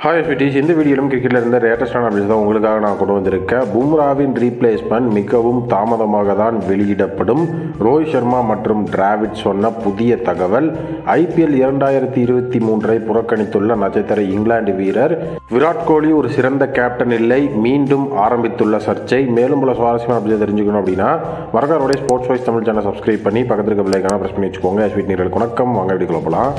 hi sweeties இந்த வீடியோலும் கிரிக்கெட்டில் இருந்த லேட்டஸ்டான அப்டேட்ஸ் தான் உங்களுக்காக நான் கொண்டு வந்திருக்கேன் பும்ராவின் ரீப்ளேஸ்மெண்ட் மிகவும் தாமதமாக தான் வெளியிடப்படும் ரோஹித் சர்மா மற்றும் டிராவிட் சொன்ன புதிய தகவல் ஐபிஎல் இரண்டாயிரத்தி இருபத்தி மூன்றை புறக்கணித்துள்ள நட்சத்திர இங்கிலாந்து வீரர் விராட் கோலி ஒரு சிறந்த கேப்டன் இல்லை மீண்டும் ஆரம்பித்துள்ள சர்ச்சை மேலும் பல சுவாரஸ்யமான அப்டேட் தெரிஞ்சுக்கணும் அப்படின்னா மறக்காரோடைய sports voice Tamil channel subscribe பண்ணி பக்கத்தில் இருக்க பிள்ளைக்கான ப்ரெஸ் பண்ணி வச்சுக்கோங்க ஸ்வீட் நீர்களுக்கு வணக்கம் வாங்க வீடியோக்குள்ள போகலாம்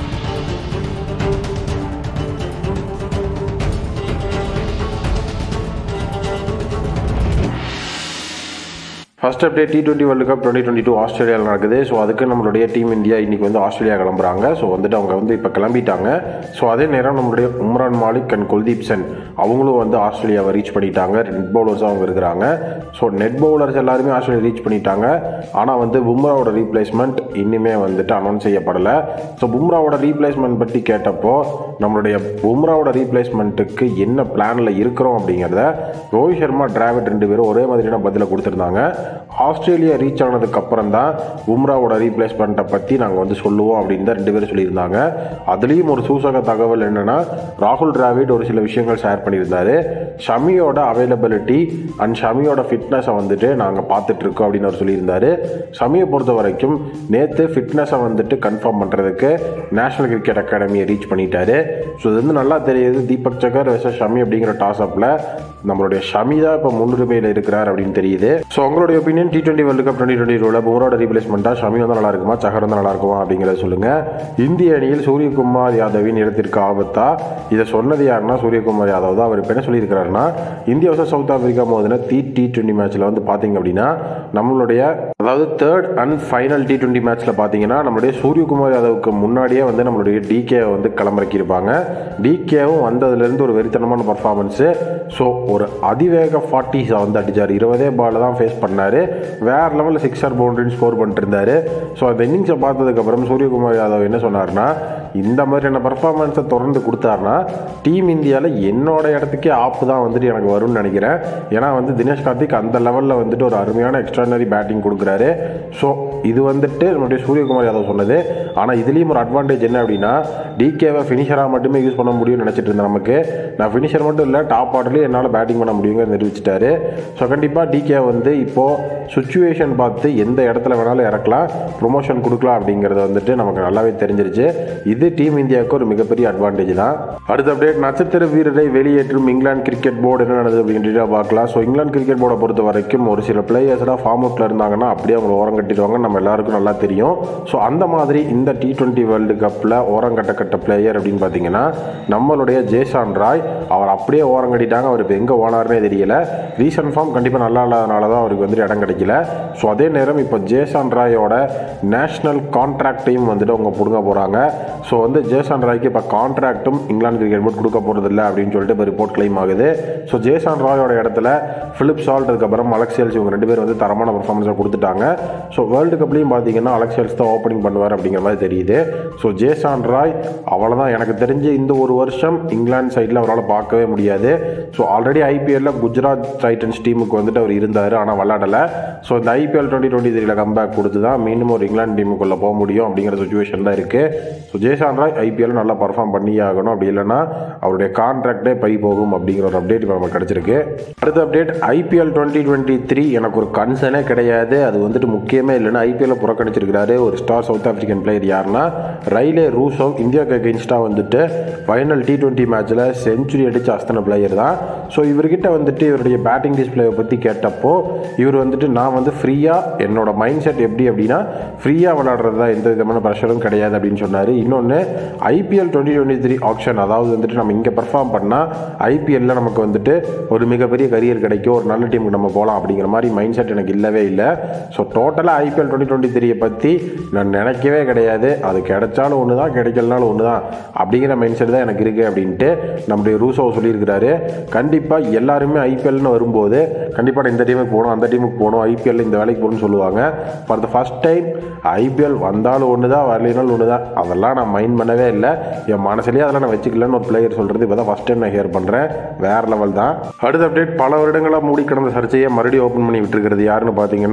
first update T twenty world cup twenty twenty two ஆஸ்திரேலியாவில் நடக்குது ஸோ அதுக்கு நம்மளுடைய டீம் இந்தியா இன்னைக்கு வந்து ஆஸ்திரேலியா கிளம்புறாங்க ஸோ வந்துட்டு அவங்க வந்து இப்போ கிளம்பிட்டாங்க ஸோ அதே நேரம் நம்மளுடைய உம்ரான் மாலிக் அண்ட் குல்தீப் சென் அவங்களும் வந்து ஆஸ்திரேலியாவை ரீச் பண்ணிட்டாங்க நெட் பவுலர்ஸாக அவங்க இருக்கிறாங்க ஸோ நெட் பவுலர்ஸ் எல்லாருமே ஆஸ்திரேலியா ரீச் பண்ணிட்டாங்க ஆனால் வந்து பும்ராவோட ரீப்ளேஸ்மெண்ட் இன்னுமே வந்துட்டு அனௌன்ஸ் செய்யப்படலை ஸோ பும்ராவோட ரீப்ளேஸ்மெண்ட் பற்றி கேட்டப்போ நம்மளுடைய பும்ராவோட ரீப்ளேஸ்மெண்ட்டுக்கு என்ன பிளானில் இருக்கிறோம் அப்படிங்கிறத ரோஹித் சர்மா டிராவிட் ரெண்டு பேரும் ஒரே மாதிரியான பதிலை கொடுத்துருந்தாங்க ஆஸ்திரேலியா ரீச் ஆனதுக்கு அப்புறம் தான் பும்ராவோட ரீப்ளேஸ்மெண்ட்டை பற்றி நாங்கள் வந்து சொல்லுவோம் அப்படின்னு தான் ரெண்டு பேரும் சொல்லியிருந்தாங்க அதுலேயும் ஒரு சூசக தகவல் என்னென்னா ராகுல் டிராவிட் ஒரு சில விஷயங்கள் ஷேர் பண்ணியிருந்தாரு ஷமியோட அவைலபிலிட்டி அண்ட் ஷமியோட ஃபிட்னஸை வந்துட்டு நாங்கள் பார்த்துட்ருக்கோம் அப்படின்னு அவர் சொல்லியிருந்தாரு ஷமியை பொறுத்த வரைக்கும் நேற்று ஃபிட்னஸை வந்துட்டு கன்ஃபார்ம் பண்ணுறதுக்கு நேஷனல் கிரிக்கெட் அகாடமியை ரீச் பண்ணிட்டாரு ஸோ இது வந்து நல்லா தெரியுது தீபக் சகர் வெசஸ் ஷமி அப்படிங்கிற டாஸ் அப்பில் நம்மளுடைய ஷமி தான் இப்போ முன்னுரிமையில் இருக்கிறார் அப்படின்னு தெரியுது ஸோ உங்களுடைய opinion T twenty world cup twenty twenty டூவில் புமரோட ரீப்ளேஸ்மெண்ட்டாக ஷமி வந்து நல்லா இருக்குமா சஹர் வந்து நல்லா இருக்குமா அப்படிங்கிறத சொல்லுங்கள் இந்திய அணியில் சூரியகுமார் யாதவின் இடத்திற்கு ஆபத்தா இதை சொன்னது யாருன்னா சூரியகுமார் யாதவ் தான் அவர் இப்போ என்ன சொல்லியிருக்கிறாருன்னா இந்தியா வர்சஸ் சவுத் ஆப்பிரிக்கா மோதின டி டி டுவெண்ட்டி மேட்ச்சில் வந்து பார்த்தீங்க அப்படின்னா நம்மளுடைய அதாவது third and final T twenty மேட்ச்சில் பார்த்தீங்கன்னா நம்மளுடைய சூரியகுமார் யாதவுக்கு முன்னாடியே வந்து நம்மளுடைய டிகே வந்து களமிறக்கியிருப்பாங்க டிகேவும் வந்ததுலேருந்து ஒரு வெறித்தனமான பர்ஃபார்மன்ஸு ஸோ ஒரு அதிவேக ஃபார்ட்டிஸை வந்து அடித்தார் இருபதே பால் தான் ஃபேஸ் பண்ணார் வேறு லெவலில் சிக்ஸர் பவுண்டரின்னு ஸ்கோர் பண்ணிட்டு இருந்தார் ஸோ அந்த இன்னிங்ஸை பார்த்ததுக்கப்புறம் சூரியகுமார் யாதவ் என்ன சொன்னார்னா இந்த மாதிரியான பர்ஃபார்மன்ஸை தொடர்ந்து கொடுத்தாருனா டீம் இந்தியாவில் என்னோட இடத்துக்கே ஆப்பு தான் வந்துட்டு எனக்கு வரும்னு நினைக்கிறேன் ஏன்னா வந்து தினேஷ் கார்த்திக் அந்த லெவலில் வந்துட்டு ஒரு அருமையான எக்ஸ்ட்ரானரி பேட்டிங் கொடுக்குறாரு ஸோ இது வந்துட்டு நம்மளுடைய சூரியகுமார் யாதவ் சொன்னது ஆனால் இதுலேயும் ஒரு அட்வான்டேஜ் என்ன அப்படின்னா டிகேவை ஃபினிஷராக மட்டுமே யூஸ் பண்ண முடியும்னு நினச்சிட்டு இருந்தேன் நமக்கு நான் ஃபினிஷர் மட்டும் இல்லை டாப் ஆர்டர்லேயே என்னால் பேட்டிங் பண்ண முடியுங்க நிரூபிச்சிட்டாரு ஸோ கண்டிப்பாக டிகே வந்து இப்போது சுச்சுவேஷன் பார்த்து எந்த இடத்துல வேணாலும் இறக்கலாம் ப்ரொமோஷன் கொடுக்கலாம் அப்படிங்கிறது வந்துட்டு நமக்கு நல்லாவே தெரிஞ்சிருச்சு இது டீம் இந்தியாவுக்கு ஒரு மிகப்பெரிய அட்வான்டேஜ் தான் அடுத்த அப்டேட் நட்சத்திர வீரரை வெளியேற்றும் இங்கிலாந்து கிரிக்கெட் போர்டு என்ன நடந்தது அப்படின்றத பார்க்கலாம் ஸோ இங்கிலாந்து கிரிக்கெட் போர்டை பொறுத்த வரைக்கும் ஒரு சில பிளேயர்ஸ்லாம் ஃபார்ம் அவுட்டில் இருந்தாங்கன்னா அப்படியே அவங்க ஓரம் கட்டிடுவாங்க நம்ம எல்லாருக்கும் நல்லா தெரியும் ஸோ அந்த மாதிரி இந்த டி டுவெண்ட்டி வேர்ல்டு கப்பில் ஓரம் கட்டக்கட்ட பிளேயர் அப்படின்னு பார்த்தீங்கன்னா நம்மளுடைய ஜேசான் ராய் அவர் அப்படியே ஓரம் கட்டிட்டாங்க அவர் இப்போ எங்கே ஓனார்னே தெரியல ரீசன்ட் ஃபார்ம் கண்டிப்பாக நல்லா இல்லாதனால தான் அவருக்கு வந்துட்டு இடம் கிடைக்கல ஸோ அதே நேரம் இப்போ ஜேசான் ராயோட நேஷ்னல் கான்ட்ராக்டையும் வந்துட்டு அவங்க பிடுங்க போகிறாங்க ஸோ வந்து ஜேசான் ராய்க்கு இப்போ கான்ட்ராக்டும் இங்கிலாந்து கிரிக்கெட் போர்ட் கொடுக்க போகிறது இல்லை அப்படின்னு சொல்லிட்டு இப்போ ரிப்போர்ட் கிளைம் ஆகுது ஸோ ஜேசான் ராயோட இடத்துல ஃபிலிப் சால்ட் அதுக்கப்புறம் அலெக்சியல்ஸ் இவங்க ரெண்டு பேர் வந்து தரமான பர்ஃபார்மன்ஸை கொடுத்துட்டாங்க ஸோ வேர்ல்டு கப்லையும் பார்த்தீங்கன்னா அலெக்சியல்ஸ் தான் ஓப்பனிங் பண்ணுவார் அப்படிங்கிற மாதிரி தெரியுது ஸோ ஜேசான் ராய் அவ்வளோதான் எனக்கு தெரிஞ்சு இந்த ஒரு வருஷம் இங்கிலாந்து சைடில் அவரால் பார்க்கவே முடியாது ஸோ ஆல்ரெடி ஐபிஎல்ல குஜராத் டைட்டன்ஸ் டீமுக்கு வந்துட்டு அவர் இருந்தார் ஆனால் விளாடலை ஸோ இந்த ஐபிஎல் டுவெண்ட்டி டுவெண்ட்டி த்ரீல கம்பேக் கொடுத்து தான் மீண்டும் ஒரு இங்கிலாந்து டீமுக்குள்ளே போக முடியும் அப்படிங்கிற சுச்சுவேஷன் தான் இருக்குது ஸோ ஜேசான் ராய் ஐபிஎல் நல்லா பர்ஃபார்ம் பண்ணியே ஆகணும் அப்படி இல்லைன்னா அவருடைய கான்ட்ராக்டே பை போகும் அப்படிங்கிற ஒரு அப்டேட் இப்போ நமக்கு கிடச்சிருக்கு அடுத்த update IPL twenty twenty three எனக்கு ஒரு கன்சர்னே கிடையாது அது வந்துட்டு முக்கியமே இல்லைன்னா ஐபிஎல்ல புறக்கணிச்சிருக்கிறாரு ஒரு ஸ்டார் சவுத் ஆஃப்ரிக்கன் பிளேயர் யாருன்னா ரைலே ரூசோ இந்தியாவுக்கு அகெயின்ஸ்டாக வந்துட்டு ஃபைனல் டி டுவெண்ட்டி மேட்ச்சில் செஞ்சுரி அடித்த அஸ்தன பிளேயர் தான் ஸோ இவர்கிட்ட வந்துட்டு இவருடைய பேட்டிங் டிஸ்பிளேவை பற்றி கேட்டப்போ இவர் வந்துட்டு நான் வந்து ஃப்ரீயாக என்னோட மைண்ட் செட் எப்படி அப்படின்னா ஃப்ரீயாக விளாடுறது தான் எந்த விதமான ப்ரெஷரும் கிடையாது அப்படின்னு சொன்னார் இன்னொன்று IPL twenty twenty three option அதாவது வந்துட்டு நம்ம இங்கே பர்ஃபார்ம் பண்ணால் ஐபிஎல்ல நமக்கு வந்துட்டு ஒரு மிகப்பெரிய கரியர் கிடைக்கும் ஒரு நல்ல டீமுக்கு நம்ம போகலாம் அப்படிங்கிற மாதிரி மைண்ட் செட் எனக்கு இல்லவே இல்லை ஸோ டோட்டலாக ஐபிஎல் டுவெண்ட்டி டுவெண்ட்டி த்ரீயை பற்றி நான் நினைக்கவே கிடையாது அது கிடைச்சாலும் ஒன்று தான் கிடைக்கலனாலும் ஒன்று தான் அப்படிங்கிற மைண்ட் செட் தான் எனக்கு இருக்குது அப்படின்ட்டு நம்முடைய ரூசோ சொல்லியிருக்கிறாரு கண்டிப்பாக எல்லாருமே ஐபிஎல்னு வரும்போது கண்டிப்பாக இந்த டீமுக்கு போகணும் அந்த டீமுக்கு போகணும் ஐபிஎல் இந்த வேலைக்கு போகணும்னு சொல்லுவாங்க for the first time IPL வந்தாலும் ஒன்று தான் வரலினாலும் ஒன்று தான் அதெல்லாம் நான் மைண்ட் பண்ணவே இல்லை என் மனசுலேயே அதெல்லாம் நான் வச்சுக்கலன்னு ஒரு பிளேயர் சொல்கிறது இப்போ தான் ஃபஸ்ட் டைம் நான் ஹியர் பண்ணுறேன் வேறு லெவல் தான் அடுத்த அப்டேட் பல வருடங்களாக மூடி கிடந்த சர்ச்சையை மறுபடியும் ஓப்பன் பண்ணி விட்டுருக்கிறது யாருன்னு பார்த்தீங்கன்னா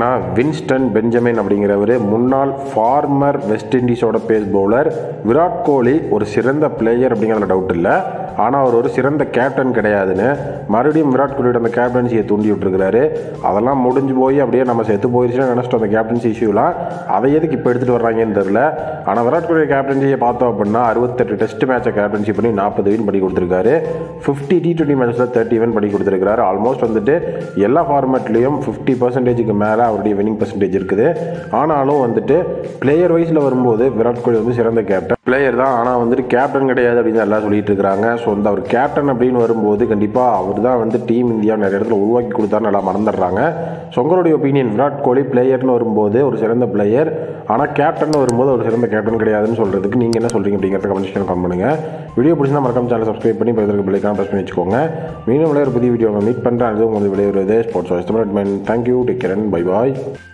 வின்ஸ்டன் பெஞ்சமின் அப்படிங்கிறவர் முன்னாள் ஃபார்மர் வெஸ்ட் இண்டீஸோட பேஸ் பவுலர் விராட் கோலி ஒரு சிறந்த பிளேயர் அப்படிங்கிறதுல டவுட் இல்லை ஆனால் அவர் ஒரு சிறந்த கேப்டன் கிடையாதுன்னு மறுபடியும் விராட் கோலியோட அந்த கேப்டன்சியை தூண்டி விட்டுருக்கிறாரு அதெல்லாம் முடிஞ்சு போய் அப்படியே நம்ம செத்து போயிருச்சுன்னு நினச்சிட்டு அந்த கேப்டன்சி இஷ்யூலாம் அதை எதுக்கு இப்போ எடுத்துகிட்டு வர்றாங்கன்னு தெரில ஆனால் விராட் கோலி கேப்டன்சியை பார்த்தோம் அப்படின்னா அறுபத்தெட்டு டெஸ்ட் மேட்சை கேப்டன்சி பண்ணி நாற்பது வின் பண்ணி கொடுத்துருக்காரு ஃபிஃப்டி டி டுவெண்ட்டி மேட்ச்சில் தேர்ட்டி வின் பண்ணி கொடுத்துருக்காரு ஆல்மோஸ்ட் வந்துட்டு எல்லா ஃபார்மேட்லேயும் ஃபிஃப்டி பர்சன்டேஜுக்கு மேலே அவருடைய வின்னிங் பர்சன்டேஜ் இருக்குது ஆனாலும் வந்துட்டு பிளேயர் வைஸில் வரும்போது விராட் கோலி வந்து சிறந்த கேப்டன் பிளேயர் தான் ஆனால் வந்துட்டு கேப்டன் கிடையாது அப்படின்னு எல்லாம் சொல்லிட்டு இருக்கிறாங்க ஸோ அந்த அவர் கேப்டன் அப்படின்னு வரும்போது கண்டிப்பாக அவர் தான் வந்து டீம் இந்தியா நிறைய இடத்துல உருவாக்கி கொடுத்தாரு நல்லா மறந்துடுறாங்க ஸோ உங்களுடைய ஒப்பீனியன் விராட் கோலி பிளேயர்னு வரும்போது ஒரு சிறந்த பிளேயர் ஆனால் கேப்டன் வரும்போது ஒரு சிறந்த கேப்டன் கிடையாதுன்னு சொல்கிறதுக்கு நீங்கள் என்ன சொல்கிறீங்க அப்படிங்கிறத கமெண்ட் செக்ஷன் கமெண்ட் பண்ணுங்கள் வீடியோ பிடிச்சிருந்தா மறக்காம சேனல் சப்ஸ்கிரைப் பண்ணி பதிலுக்கு பிள்ளைக்கான ப்ரெஸ் பண்ணி வச்சுக்கோங்க மீண்டும் விளையாட புதிய வீடியோ மீட் பண்ணுறேன் அது உங்களுக்கு விளையாடுறது sports thank you take care bye பாய்